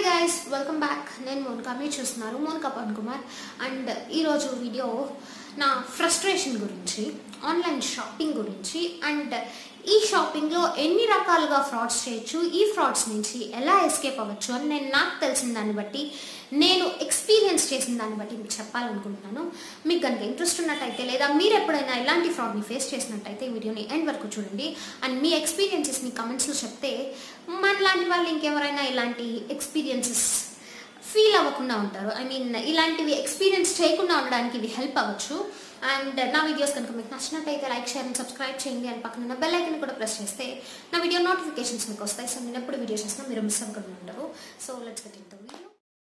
hi guys welcome back నేను మోనికా మీరు చూస్తున్నారు మోనికా పవన్ కుమార్ అండ్ ఈరోజు వీడియో నా ఫ్రస్ట్రేషన్ గురించి ఆన్లైన్ షాపింగ్ గురించి అండ్ ఈ షాపింగ్లో ఎన్ని రకాలుగా ఫ్రాడ్స్ చేయొచ్చు ఈ ఫ్రాడ్స్ నుంచి ఎలా ఎస్కేప్ అవ్వచ్చు అని నేను నాకు తెలిసిన దాన్ని బట్టి నేను ఎక్స్పీరియన్స్ చేసిన దాన్ని బట్టి మీకు చెప్పాలనుకుంటున్నాను మీకు కనుక ఇంట్రెస్ట్ ఉన్నట్టయితే లేదా మీరు ఎప్పుడైనా ఇలాంటి ఫ్రాడ్ని ఫేస్ చేసినట్టయితే ఈ వీడియోని ఎండ్ వరకు చూడండి అండ్ మీ ఎక్స్పీరియన్సెస్ మీ కమెంట్స్లో చెప్తే మనలాంటి వాళ్ళు ఇంకెవరైనా ఇలాంటి ఎక్స్పీరియన్సెస్ ఫీల్ అవ్వకుండా ఉంటారు ఐ మీన్ ఇలాంటివి ఎక్స్పీరియన్స్ చేయకుండా ఉండడానికి ఇది హెల్ప్ అవ్వచ్చు అండ్ నా వీడియోస్ కనుక మీకు నచ్చినట్టయితే లైక్ షేర్ అండ్ సబ్స్క్రైబ్ చేయండి అండ్ పక్కన ఉన్న బెల్ ఐకన్ కూడా ప్రెస్ చేస్తే నా వీడియో నోటిఫికేషన్స్ మీకు వస్తాయి సో నేను ఎప్పుడు వీడియో చేసినా మీరు మిస్ అవ్వకుండా ఉండరు so let's get in the video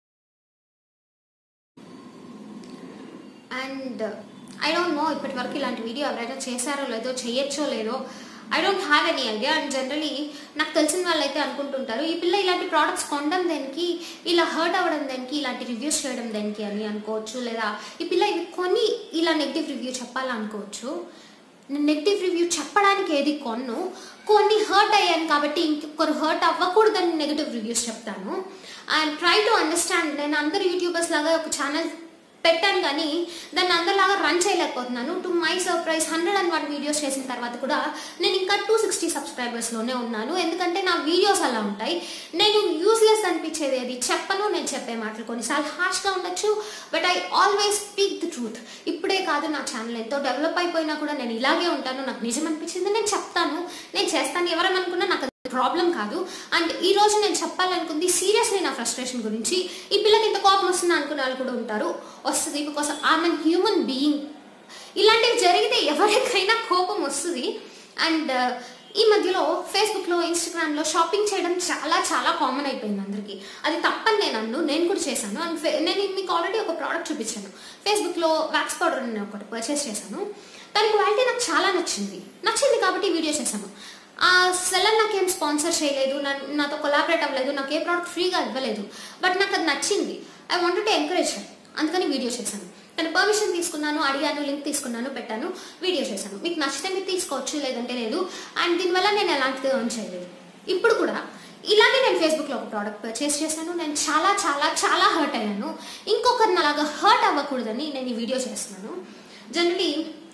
and I don't know ఇప్పటి వరకు ఇలాంటి వీడియో ఎవరైనా చేశారో లేదో చేయొచ్చో లేదో I don't have any idea and generally నాకు తెలిసిన వాళ్ళు అయితే అనుకుంటుంటారు ఈ పిల్ల ఇలాంటి ప్రోడక్ట్స్ కొనడం దేనికి ఇలా హర్ట్ అవ్వడం దేనికి ఇలాంటి రివ్యూస్ చేయడం దేనికి అని అనుకోవచ్చు లేదా ఈ పిల్ల ఇవి కొని ఇలా నెగిటివ్ రివ్యూ చెప్పాలనుకోవచ్చు నేను నెగిటివ్ రివ్యూ చెప్పడానికి ఏది కొన్ను కొన్ని హర్ట్ అయ్యాను కాబట్టి ఇంకొకరు హర్ట్ అవ్వకూడదని నెగిటివ్ రివ్యూస్ చెప్తాను అండ్ ట్రై టు అండర్స్టాండ్ నేను అందరు యూట్యూబర్స్ లాగా ఒక ఛానల్ పెట్టాను కానీ దాన్ని అందరిలాగా రన్ చేయలేకపోతున్నాను to my surprise hundred and one videos చేసిన తర్వాత కూడా నేను ఇంకా టూ సిక్స్టీ సబ్స్క్రైబర్స్లోనే ఉన్నాను ఎందుకంటే నా వీడియోస్ అలా ఉంటాయి నేను యూస్లెస్ అనిపించేది అది చెప్పను నేను చెప్పే మాటలు కొన్నిసార్లు హార్ష్గా ఉండొచ్చు but I always speak the truth ఇప్పుడే కాదు నా ఛానల్ ఎంతో డెవలప్ అయిపోయినా కూడా నేను ఇలాగే ఉంటాను నాకు నిజం అనిపించింది నేను చెప్తాను నేను చేస్తాను ఎవరనుకున్నా నాకు ప్రాబ్లం కాదు అండ్ ఈ రోజు నేను చెప్పాలనుకుంది సీరియస్లీ నా ఫ్రస్ట్రేషన్ గురించి ఈ పిల్లకి ఇంత కోపం వస్తుంది అనుకునే వాళ్ళు కూడా ఉంటారు వస్తుంది because I'm an human being ఇలాంటివి జరిగితే ఎవరికైనా కోపం వస్తుంది అండ్ ఈ మధ్యలో ఫేస్బుక్లో ఇన్స్టాగ్రామ్లో షాపింగ్ చేయడం చాలా చాలా కామన్ అయిపోయింది అందరికీ అది తప్పని నేను అన్ను నేను కూడా చేశాను అండ్ నేను మీకు ఆల్రెడీ ఒక ప్రోడక్ట్ చూపించాను ఫేస్బుక్లో వ్యాక్స్ పౌడర్ నేను ఒకటి పర్చేస్ చేశాను దాని క్వాలిటీ నాకు చాలా నచ్చింది నచ్చింది కాబట్టి వీడియో చేశాను ఆ సెల్లర్ నాకేం స్పాన్సర్ చేయలేదు నాతో కొలాబరేట్ అవ్వలేదు నాకు ఏ ప్రోడక్ట్ ఫ్రీగా ఇవ్వలేదు బట్ నాకు అది నచ్చింది ఐ వాంట్ టు ఎంకరేజ్ అందుకని వీడియో చేశాను తన పర్మిషన్ తీసుకున్నాను అడిగాను లింక్ తీసుకున్నాను పెట్టాను వీడియో చేశాను మీకు నచ్చితే మీరు తీసుకోవచ్చు లేదంటే లేదు అండ్ దీనివల్ల నేను ఎలాంటిది ఎర్న్ చేయలేదు ఇప్పుడు కూడా ఇలాగే నేను ఫేస్బుక్లో ఒక ప్రోడక్ట్ పర్చేస్ చేశాను నేను చాలా చాలా చాలా హర్ట్ అయ్యాను ఇంకొకరిని అలాగా హర్ట్ అవ్వకూడదని నేను ఈ వీడియో చేస్తున్నాను జనరలీ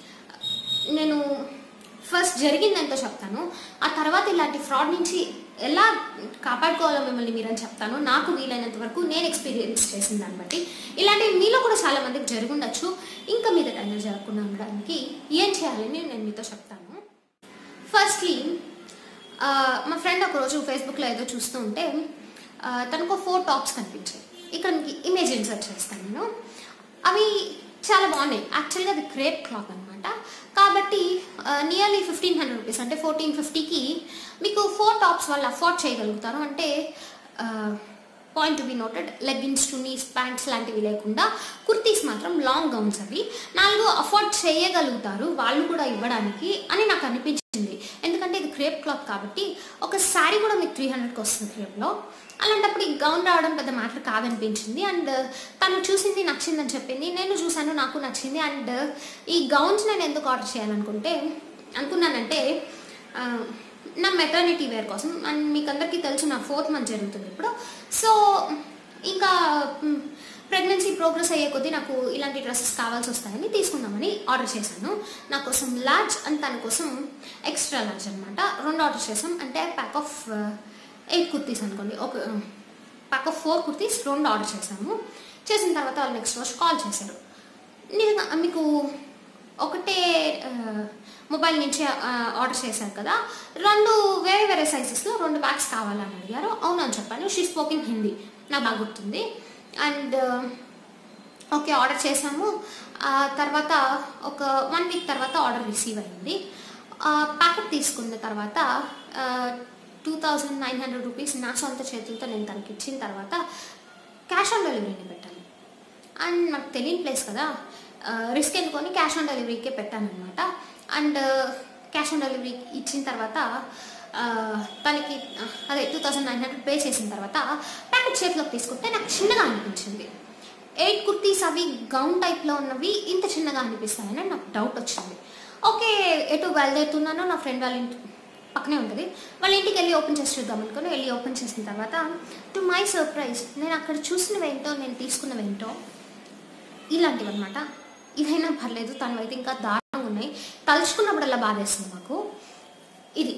నేను ఫస్ట్ జరిగిందంతో చెప్తాను ఆ తర్వాత ఇలాంటి ఫ్రాడ్ నుంచి ఎలా కాపాడుకోవాలో మిమ్మల్ని మీరని చెప్తాను నాకు వీలైనంత వరకు నేను ఎక్స్పీరియన్స్ చేసిన దాన్ని బట్టి ఇలాంటివి మీలో కూడా చాలా మందికి జరుగుండొచ్చు ఇంకా మీద టైం జరగకుండా ఉండడానికి ఏం చేయాలని నేను మీతో చెప్తాను ఫస్ట్లీ మా ఫ్రెండ్ ఒకరోజు ఫేస్బుక్లో ఏదో చూస్తూ ఉంటే తనకు ఫోర్ టాప్స్ కనిపించాయి ఇక్కడ మీకు ఇమేజ్ ఇన్సర్ట్ చేస్తాను నేను అవి చాలా బాగున్నాయి యాక్చువల్గా అది క్రేప్ క్లాత్ అనమాట కాబట్టి నియర్లీ ఫిఫ్టీన్ హండ్రెడ్ రూపీస్ అంటే ఫోర్టీన్ ఫిఫ్టీకి మీకు ఫోర్ టాప్స్ వాళ్ళు అఫోర్డ్ చేయగలుగుతారు అంటే point to be noted leggings chunnis pants లాంటివి లేకుండా కుర్తీస్ మాత్రం లాంగ్ గౌన్స్ అవి నాలుగు అఫోర్డ్ చేయగలుగుతారు వాళ్ళు కూడా ఇవ్వడానికి అని నాకు అనిపించింది ఎందుకంటే ఇది క్రేప్ క్లాత్ కాబట్టి ఒక శారీ కూడా మీకు త్రీ హండ్రెడ్కి వస్తుంది క్రేప్లో అలాంటప్పుడు ఈ గౌన్ రావడం పెద్ద మ్యాటర్ కాదనిపించింది అండ్ తను చూసింది నచ్చిందని చెప్పింది నేను చూశాను నాకు నచ్చింది అండ్ ఈ గౌన్స్ నేను ఎందుకు ఆర్డర్ చేయాలనుకుంటే అనుకున్నానంటే నా మెటర్నిటీ వేర్ కోసం అండ్ మీకు అందరికీ తెలుసు నా ఫోర్త్ మంత్ జరుగుతుంది ఇప్పుడు సో ఇంకా ప్రెగ్నెన్సీ ప్రోగ్రెస్ అయ్యే కొద్దీ నాకు ఇలాంటి డ్రెస్సెస్ కావాల్సి వస్తాయని తీసుకుందామని ఆర్డర్ చేశాను నా కోసం లార్జ్ అండ్ తన కోసం ఎక్స్ట్రా లార్జ్ అనమాట రెండు ఆర్డర్ చేసాం అంటే ప్యాక్ ఆఫ్ ఎయిట్ కుర్తీస్ అనుకోండి ఒక ప్యాక్ ఆఫ్ ఫోర్ కుర్తీస్ రెండు ఆర్డర్ చేశాము చేసిన తర్వాత వాళ్ళు నెక్స్ట్ రోజు కాల్ చేశారు నిజంగా మీకు ఒకటే మొబైల్ నుంచి ఆర్డర్ చేశారు కదా రెండు వేరే వేరే సైజెస్లో రెండు బ్యాగ్స్ కావాలని అడిగారు అవునని చెప్పాను షీ స్పోకింగ్ హిందీ నాకు బాగా గుర్తుంది అండ్ ఓకే ఆర్డర్ చేసాము తర్వాత ఒక వన్ వీక్ తర్వాత ఆర్డర్ రిసీవ్ అయింది ప్యాకెట్ తీసుకున్న తర్వాత two thousand nine hundred rupees నా సొంత చేతులతో నేను తనకి ఇచ్చిన తర్వాత క్యాష్ ఆన్ డెలివరీని పెట్టాను అండ్ నాకు తెలియని ప్లేస్ కదా రిస్క్ ఎందుకొని క్యాష్ ఆన్ డెలివరీకే పెట్టాను అనమాట అండ్ క్యాష్ ఆన్ డెలివరీ ఇచ్చిన తర్వాత తనకి అదే two thousand nine hundred pay చేసిన తర్వాత ప్యాకెట్ చేతిలోకి తీసుకుంటే నాకు చిన్నగా అనిపించింది ఎయిట్ కుర్తీస్ అవి గౌన్ టైప్లో ఉన్నవి ఇంత చిన్నగా అనిపిస్తాయని నాకు డౌట్ వచ్చింది ఓకే ఎటు బయలుదేరుతున్నానో నా ఫ్రెండ్ వాళ్ళ ఇంటి పక్కనే ఉంటుంది వాళ్ళ ఇంటికి వెళ్ళి ఓపెన్ చేసి చూద్దాం అనుకుని వెళ్ళి ఓపెన్ చేసిన తర్వాత టు మై సర్ప్రైజ్ నేను అక్కడ చూసినవేంటో నేను తీసుకున్నవేంటో ఇలాంటివి అనమాట ఇవైనా పర్లేదు తను అయితే ఇంకా దారుణంగా ఉన్నాయి తలుచుకున్నప్పుడల్లా బాధేస్తుంది మాకు ఇది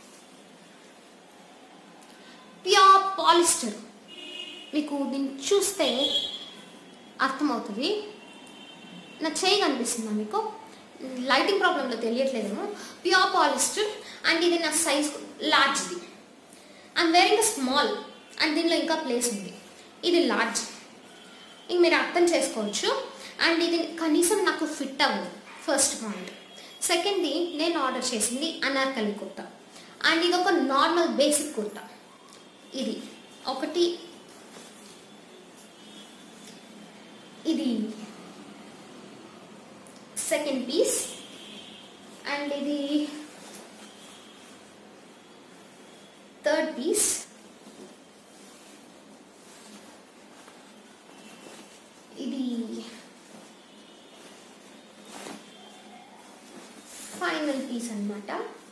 ప్యూర్ పాలిస్టర్ మీకు దీన్ని చూస్తే అర్థమవుతుంది నా చేయి కనిపిస్తుందా మీకు లైటింగ్ ప్రాబ్లంలో తెలియట్లేదేమో ప్యూర్ పాలిస్టర్ అండ్ ఇది నా సైజ్ లార్జ్ది అండ్ వేరింగ్ స్మాల్ అండ్ దీనిలో ఇంకా ప్లేస్ ఉంది ఇది లార్జ్ ఇంక మీరు అర్థం చేసుకోవచ్చు అండ్ ఇది కనీసం నాకు ఫిట్ అవ్వదు ఫస్ట్ పాయింట్ సెకండ్ది నేను ఆర్డర్ చేసింది అనార్కలి కుర్తా అండ్ ఇది ఒక నార్మల్ బేసిక్ కుర్తా ఇది ఒకటి ఇది సెకండ్ పీస్ అండ్ ఇది థర్డ్ పీస్ ఇది ఫైనల్ పీస్ అన్నమాట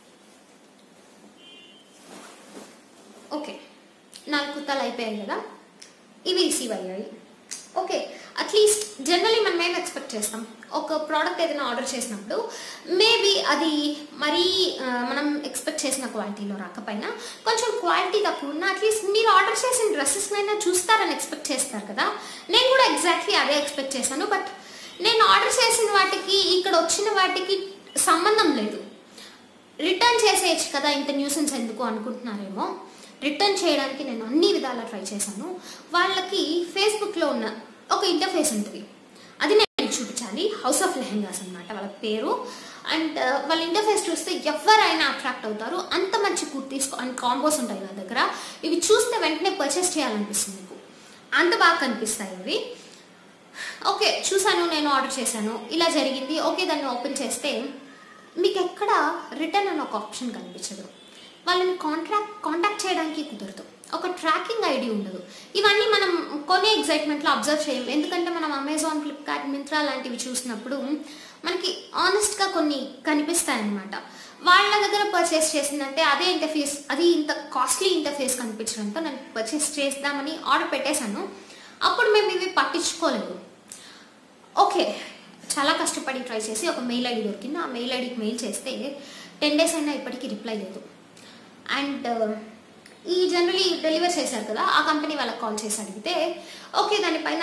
ఓకే నాలుగు కుర్తాలు అయిపోయాయి కదా ఇవి రిసీవ్ అయ్యాయి ఓకే అట్లీస్ట్ జనరలీ మనం ఏం ఎక్స్పెక్ట్ చేస్తాం ఒక ప్రోడక్ట్ ఏదైనా ఆర్డర్ చేసినప్పుడు మేబీ అది మరీ ఆ, మనం ఎక్స్పెక్ట్ చేసిన క్వాలిటీలో రాకపోయినా కొంచెం క్వాలిటీ తక్కువ ఉన్న అట్లీస్ట్ మీరు ఆర్డర్ చేసిన డ్రెస్సెస్నైనా చూస్తారని ఎక్స్పెక్ట్ చేస్తారు కదా నేను కూడా ఎగ్జాక్ట్లీ అదే ఎక్స్పెక్ట్ చేశాను బట్ నేను ఆర్డర్ చేసిన వాటికి ఇక్కడ వచ్చిన వాటికి సంబంధం లేదు రిటర్న్ చేసేయచ్చు కదా ఇంత న్యూసెన్స్ ఎందుకు అనుకుంటున్నారేమో రిటర్న్ చేయడానికి నేను అన్ని విధాలా ట్రై చేశాను వాళ్ళకి ఫేస్బుక్లో ఉన్న ఒక ఇంటర్ఫేస్ ఉంటుంది అది నేను చూపించాలి హౌస్ ఆఫ్ లెహెంగాస్ అన్నమాట వాళ్ళ పేరు అండ్ వాళ్ళ ఇంటర్ఫేస్ చూస్తే ఎవరైనా అట్రాక్ట్ అవుతారు అంత మంచి కుర్తీస్ అండ్ కాంబోస్ ఉంటాయి వాళ్ళ దగ్గర ఇవి చూస్తే వెంటనే పర్చేస్ చేయాలనిపిస్తుంది మీకు అంత బాగా కనిపిస్తాయి ఇవి ఓకే చూసాను నేను ఆర్డర్ చేశాను ఇలా జరిగింది ఓకే దాన్ని ఓపెన్ చేస్తే మీకు ఎక్కడ రిటర్న్ అని ఒక ఆప్షన్ కనిపించదు వాళ్ళని కాంట్రాక్ట్ కాంటాక్ట్ చేయడానికి కుదరదు ఒక ట్రాకింగ్ ఐడి ఉండదు ఇవన్నీ మనం కొనే ఎగ్జైట్మెంట్లో అబ్జర్వ్ చేయం ఎందుకంటే మనం అమెజాన్ ఫ్లిప్కార్ట్ మింత్రా లాంటివి చూసినప్పుడు మనకి ఆనెస్ట్గా కొన్ని కనిపిస్తాయి అన్నమాట వాళ్ళ దగ్గర పర్చేస్ చేసిందంటే అదే ఇంటర్ఫేస్ అది ఇంత కాస్ట్లీ ఇంటర్ఫేస్ కనిపించడంతో నేను పర్చేస్ చేద్దామని ఆర్డర్ పెట్టేశాను అప్పుడు మేము ఇవి పట్టించుకోలేదు ఓకే చాలా కష్టపడి ట్రై చేసి ఒక మెయిల్ ఐడి దొరికింది ఆ మెయిల్ ఐడికి మెయిల్ చేస్తే టెన్ డేస్ అయినా ఇప్పటికీ రిప్లై లేదు అండ్ ఈ జనరలీ డెలివర్ చేశారు కదా ఆ కంపెనీ వాళ్ళకి కాల్ చేసి అడిగితే ఓకే దానిపైన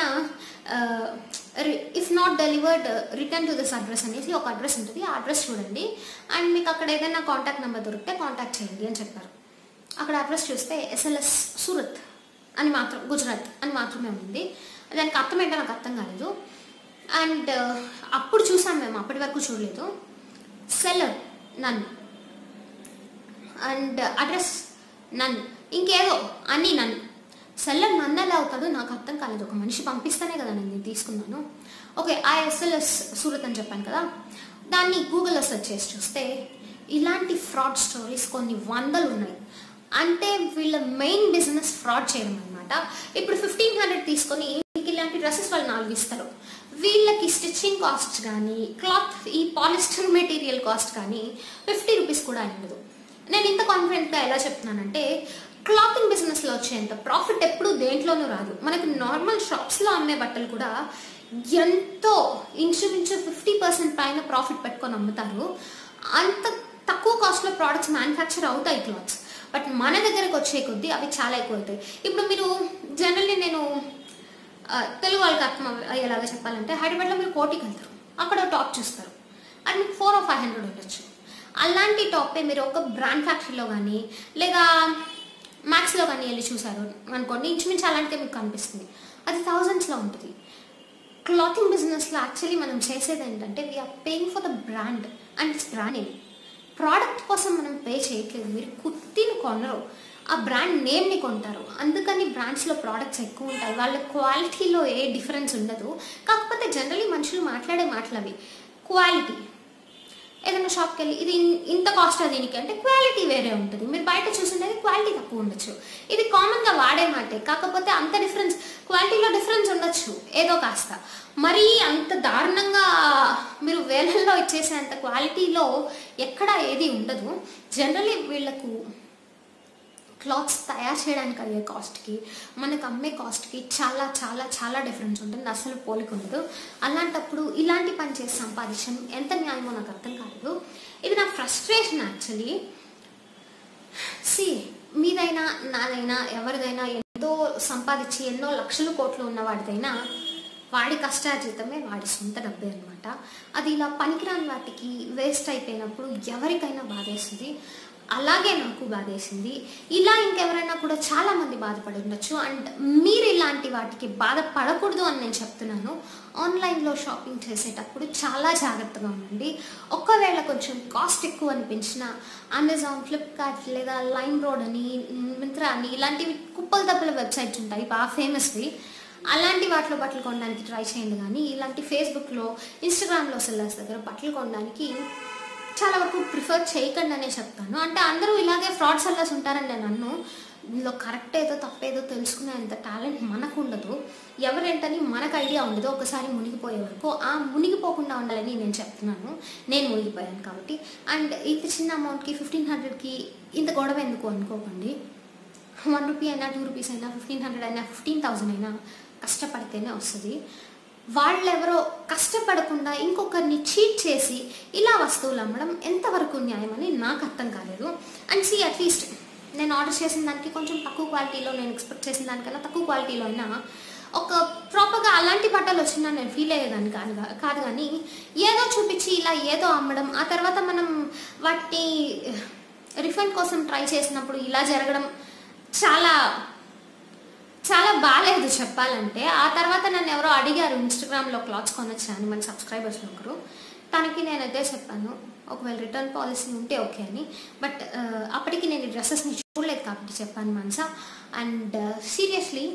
if not delivered return to this address అనేసి ఒక అడ్రస్ ఉంటుంది ఆ అడ్రస్ చూడండి అండ్ మీకు అక్కడ ఏదైనా కాంటాక్ట్ నెంబర్ దొరికితే కాంటాక్ట్ చేయండి అని చెప్పారు అక్కడ అడ్రస్ చూస్తే ఎస్ఎల్ఎస్ సూరత్ అని మాత్రం గుజరాత్ అని మాత్రమే ఉంది దానికి అర్థం ఏంటో నాకు అర్థం కాలేదు అండ్ అప్పుడు చూసాం మేము అప్పటి వరకు చూడలేదు సెల్లర్ నన్ను అండ్ అడ్రస్ నన్ను ఇంకేదో అన్నీ నన్ను సెల్లర్ నన్ను ఎలా అవుతాడో నాకు అర్థం కాలేదు ఒక మనిషి పంపిస్తేనే కదా నేను ఇది తీసుకున్నాను ఓకే ఆ ఎస్ఎల్ఎస్ సూరత్ అని చెప్పాను కదా దాన్ని గూగుల్లో సెర్చ్ చేసి చూస్తే ఇలాంటి ఫ్రాడ్ స్టోరీస్ కొన్ని వందలు ఉన్నాయి అంటే వీళ్ళ మెయిన్ బిజినెస్ ఫ్రాడ్ చేయడం అనమాట ఇప్పుడు ఫిఫ్టీన్ హండ్రెడ్ తీసుకొని మీకు ఇలాంటి డ్రెస్సెస్ వాళ్ళు నాలుగు ఇస్తారు వీళ్ళకి స్టిచ్చింగ్ కాస్ట్ కానీ క్లాత్ ఈ పాలిస్టర్ మెటీరియల్ కాస్ట్ కానీ ఫిఫ్టీ రూపీస్ కూడా ఉండదు నేను ఇంత కాన్ఫిడెంట్గా ఎలా చెప్తున్నానంటే క్లాతింగ్ బిజినెస్లో వచ్చేంత ప్రాఫిట్ ఎప్పుడు దేంట్లోనూ రాదు మనకి నార్మల్ షాప్స్లో అమ్మే బట్టలు కూడా ఎంతో ఇంచుమించు ఫిఫ్టీ పర్సెంట్ పైన ప్రాఫిట్ పెట్టుకొని అమ్ముతారు అంత తక్కువ కాస్ట్లో ప్రోడక్ట్స్ మ్యానుఫ్యాక్చర్ అవుతాయి క్లాత్స్ బట్ మన దగ్గరకు వచ్చే కొద్దీ అవి చాలా ఎక్కువ అవుతాయి ఇప్పుడు మీరు జనరల్లీ నేను ఆ, తెలుగు వాళ్ళకి అర్థం అవ్వ- అయ్యేలాగా చెప్పాలంటే హైదరాబాద్లో మీరు కోటికి వెళ్తారు అక్కడ టాప్ చూస్తారు అది మీకు ఫోర్ ఆర్ ఫైవ్ హండ్రెడ్ ఉండొచ్చు అలాంటి టాపే మీరు ఒక బ్రాండ్ ఫ్యాక్టరీలో కానీ లేదా మ్యాక్స్లో కానీ వెళ్ళి చూసారు అనుకోండి ఇంచుమించు అలాంటిదే మీకు కనిపిస్తుంది అది థౌజండ్స్లో ఉంటుంది క్లాతింగ్ బిజినెస్లో యాక్చువల్లీ మనం చేసేది ఏంటంటే we're paying for the brand and it's branding product కోసం మనం పే చేయట్లేదు మీరు కుర్తీని కొనరు ఆ బ్రాండ్ నేమ్ని కొంటారు అందుకని బ్రాండ్స్లో ప్రోడక్ట్స్ ఎక్కువ ఉంటాయి వాళ్ళ క్వాలిటీలో ఏ డిఫరెన్స్ ఉండదు కాకపోతే జనరలీ మనుషులు మాట్లాడే మాటలు అవి క్వాలిటీ ఏదైనా షాప్కి వెళ్ళి ఇది ఇన్- ఇంత కాస్ట్ దీనికి అంటే క్వాలిటీ వేరే ఉంటుంది మీరు బయట చూసిండేది క్వాలిటీ తక్కువ ఉండొచ్చు ఇది కామన్గా వాడే మాటే కాకపోతే అంత డిఫరెన్స్ క్వాలిటీలో డిఫరెన్స్ ఉండొచ్చు ఏదో కాస్త మరీ అంత దారుణంగా మీరు వేలల్లో ఇచ్చేసేంత క్వాలిటీలో ఎక్కడ ఏది ఉండదు జనరలీ వీళ్ళకు క్లాత్స్ తయారు చేయడానికి అయ్యే కాస్ట్కి మనకు అమ్మే కాస్ట్కి చాలా చాలా చాలా డిఫరెన్స్ ఉంటుంది అసలు పోలిక ఉండదు అలాంటప్పుడు ఇలాంటి పని చేసి సంపాదించడం ఎంత న్యాయమో నాకు అర్థం కాలేదు ఇది నా ఫ్రస్ట్రేషన్ యాక్చువల్లీ సి మీదైనా నాదైనా ఎవరిదైనా ఎంతో సంపాదించి ఎన్నో లక్షలు కోట్లు ఉన్న వాడిదైనా వాడి కష్టార్జితమే వాడి సొంత డబ్బే అనమాట అది ఇలా పనికిరాని వాటికి వేస్ట్ అయిపోయినప్పుడు ఎవరికైనా బాధేస్తుంది అలాగే నాకు బాధేసింది ఇలా ఇంకెవరైనా కూడా చాలా మంది బాధపడి ఉండొచ్చు అండ్ మీరు ఇలాంటి వాటికి బాధపడకూడదు అని నేను చెప్తున్నాను ఆన్లైన్లో షాపింగ్ చేసేటప్పుడు చాలా జాగ్రత్తగా ఉండండి ఒకవేళ కొంచెం కాస్ట్ ఎక్కువ అనిపించిన అమెజాన్ ఫ్లిప్కార్ట్ లేదా లైమ్ రోడ్ అని మింత్రా అని ఇలాంటివి కుప్పలు తప్పల వెబ్సైట్స్ ఉంటాయి బాగా ఫేమస్వి అలాంటి వాటిలో బట్టలు కొనడానికి ట్రై చేయండి కానీ ఇలాంటి ఫేస్బుక్లో ఇన్స్టాగ్రామ్లో సెల్లర్స్ దగ్గర బట్టలు కొనడానికి చాలా వరకు ప్రిఫర్ చేయకండి అనే చెప్తాను అంటే అందరూ ఇలాగే ఫ్రాడ్ సెల్లర్స్ ఉంటారని నేను అన్ను ఇందులో కరెక్ట్ ఏదో తప్పేదో తెలుసుకునేంత టాలెంట్ మనకు ఉండదు ఎవరేంటని మనకు ఐడియా ఉండదు ఒకసారి మునిగిపోయే వరకు ఆ మునిగిపోకుండా ఉండాలని నేను చెప్తున్నాను నేను మునిగిపోయాను కాబట్టి అండ్ ఇంత చిన్న అమౌంట్కి ఫిఫ్టీన్ హండ్రెడ్కి ఇంత గొడవ ఎందుకు అనుకోకండి వన్ రూపీ అయినా టూ రూపీస్ అయినా ఫిఫ్టీన్ హండ్రెడ్ అయినా ఫిఫ్టీన్ థౌసండ్ అయినా కష్టపడితేనే వస్తుంది వాళ్ళెవరో కష్టపడకుండా ఇంకొకరిని చీట్ చేసి ఇలా వస్తువులు అమ్మడం ఎంతవరకు న్యాయమని నాకు అర్థం కాలేదు అండ్ సి అట్లీస్ట్ నేను ఆర్డర్ చేసిన దానికి కొంచెం తక్కువ క్వాలిటీలో నేను ఎక్స్పెక్ట్ చేసిన దానికన్నా తక్కువ క్వాలిటీలో అయినా ఒక ప్రాపర్గా అలాంటి బట్టలు వచ్చినా నేను ఫీల్ అయ్యేదాన్ని కాదు కా- కాదు కానీ ఏదో చూపించి ఇలా ఏదో అమ్మడం ఆ తర్వాత మనం వాటిని రిఫండ్ కోసం ట్రై చేసినప్పుడు ఇలా జరగడం చాలా చాలా బాగాలేదు చెప్పాలంటే ఆ తర్వాత నన్ను ఎవరో అడిగారు ఇన్స్టాగ్రామ్లో క్లాత్స్ కొనొచ్చాను మన సబ్స్క్రైబర్స్లో ఒకరు తనకి నేను అదే చెప్పాను ఒకవేళ రిటర్న్ పాలసీ ఉంటే ఓకే అని బట్ అప్పటికి నేను డ్రెస్సెస్ని చూడలేదు కాబట్టి చెప్పాను మనసా and seriously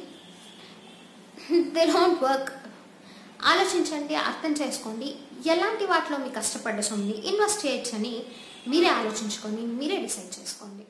they don't work ఆలోచించండి అర్థం చేసుకోండి ఎలాంటి వాటిలో మీ కష్టపడ్డ సొమ్మిని ఇన్వెస్ట్ చేయొచ్చని మీరే ఆలోచించుకొని మీరే డిసైడ్ చేసుకోండి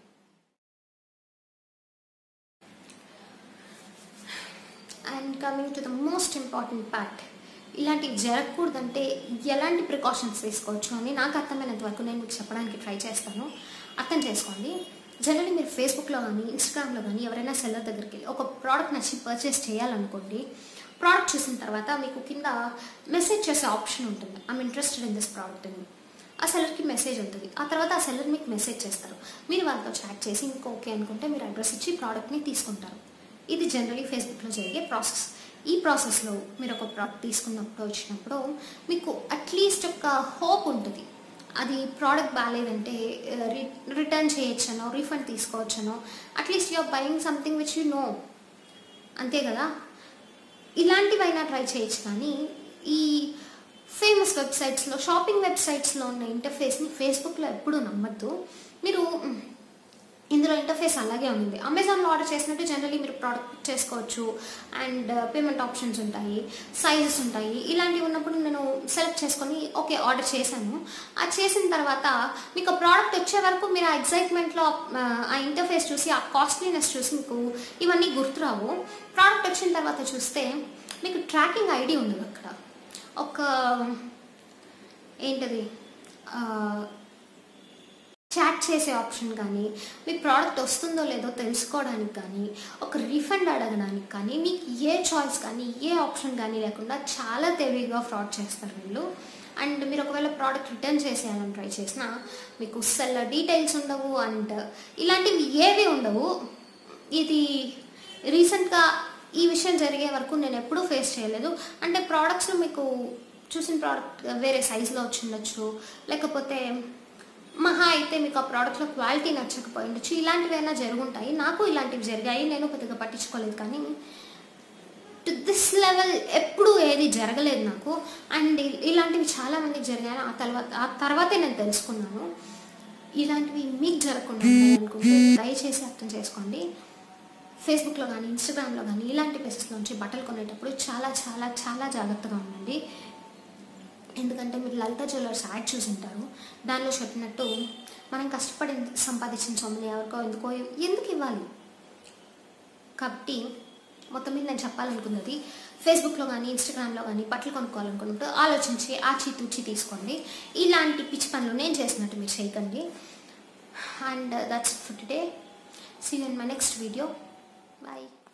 and coming to the most important part ఇలాంటివి జరగకూడదంటే ఎలాంటి ప్రికాషన్స్ తీసుకోవచ్చు అని నాకు అర్థమైనంత వరకు నేను మీకు చెప్పడానికి ట్రై చేస్తాను అర్థం చేసుకోండి జనరల్లీ మీరు ఫేస్బుక్లో కానీ ఇన్స్టాగ్రామ్లో కానీ ఎవరైనా సెల్లర్ దగ్గరికి వెళ్ళి ఒక ప్రోడక్ట్ నచ్చి పర్చేస్ చేయాలనుకోండి ప్రోడక్ట్ చూసిన తర్వాత మీకు కింద మెసేజ్ చేసే ఆప్షన్ ఉంటుంది I'm interested in this product అని ఆ సెల్లర్కి మెసేజ్ ఉంటుంది ఆ తర్వాత ఆ సెల్లర్ మీకు మెసేజ్ చేస్తారు మీరు వాళ్ళతో చాట్ చేసి ఇంకో ఓకే అనుకుంటే మీరు అడ్రస్ ఇచ్చి ప్రోడక్ట్ని తీసుకుంటారు ఇది జనరలీ ఫేస్బుక్లో జరిగే ప్రాసెస్ ఈ ప్రాసెస్లో మీరు ఒక ప్రోడక్ట్ తీసుకున్నప్పుడు వచ్చినప్పుడు మీకు అట్లీస్ట్ ఒక హోప్ ఉంటుంది అది ప్రోడక్ట్ బాగాలేదంటే రిటర్న్ చేయొచ్చనో రీఫండ్ తీసుకోవచ్చనో at least you're buying something which you know అంతే కదా ఇలాంటివైనా ట్రై చేయొచ్చు కానీ ఈ ఫేమస్ వెబ్సైట్స్లో షాపింగ్ వెబ్సైట్స్లో ఉన్న ఇంటర్ఫేస్ని ఫేస్బుక్లో ఎప్పుడూ నమ్మద్దు మీరు మ్, ఇందులో ఇంటర్ఫేస్ అలాగే ఉంది అమెజాన్లో ఆర్డర్ చేసినట్టు జనరలీ మీరు ప్రోడక్ట్ చేసుకోవచ్చు అండ్ పేమెంట్ ఆప్షన్స్ ఉంటాయి సైజెస్ ఉంటాయి ఇలాంటివి ఉన్నప్పుడు నేను సెలెక్ట్ చేసుకొని ఓకే ఆర్డర్ చేశాను అది చేసిన తర్వాత మీకు ఆ ప్రోడక్ట్ వచ్చే వరకు మీరు ఆ ఎగ్జైట్మెంట్లో ఆ ఇంటర్ఫేస్ చూసి ఆ కాస్ట్లీనెస్ చూసి మీకు ఇవన్నీ గుర్తురావు ప్రోడక్ట్ వచ్చిన తర్వాత చూస్తే మీకు ట్రాకింగ్ ఐడి ఉండదు అక్కడ ఒక ఏంటది ఆ, చాట్ చేసే ఆప్షన్ కానీ మీ ప్రోడక్ట్ వస్తుందో లేదో తెలుసుకోవడానికి కానీ ఒక రీఫండ్ అడగడానికి కానీ మీకు ఏ చాయిస్ కానీ ఏ ఆప్షన్ కానీ లేకుండా చాలా తెలివిగా ఫ్రాడ్ చేస్తారు వీళ్ళు అండ్ మీరు ఒకవేళ ప్రోడక్ట్ రిటర్న్ చేసేయాలని ట్రై చేసినా మీకు సెల్ డీటెయిల్స్ ఉండవు అండ్ ఇలాంటివి ఏవి ఉండవు ఇది రీసెంట్గా ఈ విషయం జరిగే వరకు నేను ఎప్పుడూ ఫేస్ చేయలేదు అంటే ప్రోడక్ట్స్లో మీకు చూసిన ప్రోడక్ట్ వేరే సైజులో వచ్చి ఉండొచ్చు లేకపోతే మహా అయితే మీకు ఆ ప్రోడక్ట్లో క్వాలిటీ నచ్చకపోయి ఉండొచ్చు ఇలాంటివైనా జరుగుంటాయి నాకు ఇలాంటివి జరిగాయి నేను పెద్దగా పట్టించుకోలేదు కానీ టు దిస్ లెవెల్ ఎప్పుడు ఏది జరగలేదు నాకు అండ్ ఇలాంటివి చాలా మందికి జరిగాయి ఆ తర్వాత ఆ తర్వాతే నేను తెలుసుకున్నాను ఇలాంటివి మీకు జరగకుండా ఉంటాయి అనుకుంటే దయచేసి అర్థం చేసుకోండి ఫేస్బుక్లో కానీ ఇన్స్టాగ్రామ్లో కానీ ఇలాంటి ప్లేసెస్ నుంచి బట్టలు కొనేటప్పుడు చాలా చాలా చాలా జాగ్రత్తగా ఉండండి ఎందుకంటే మీరు లలిత జ్యువెలర్స్ యాడ్ చూసి ఉంటారు దానిలో చెప్పినట్టు మనం కష్టపడి సంపాదించిన సొమ్ముని ఎవరికో ఎందుకో ఎందుకు ఇవ్వాలి కాబట్టి మొత్తం మీద నేను చెప్పాలనుకున్నది ఫేస్బుక్లో కానీ ఇన్స్టాగ్రామ్లో కానీ బట్టలు కొనుక్కోవాలనుకుంటే ఆలోచించి ఆచి తూచి తీసుకోండి ఇలాంటి పిచ్చి పనులు నేను చేసినట్టు మీరు చేయకండి and that's for today see in my next video bye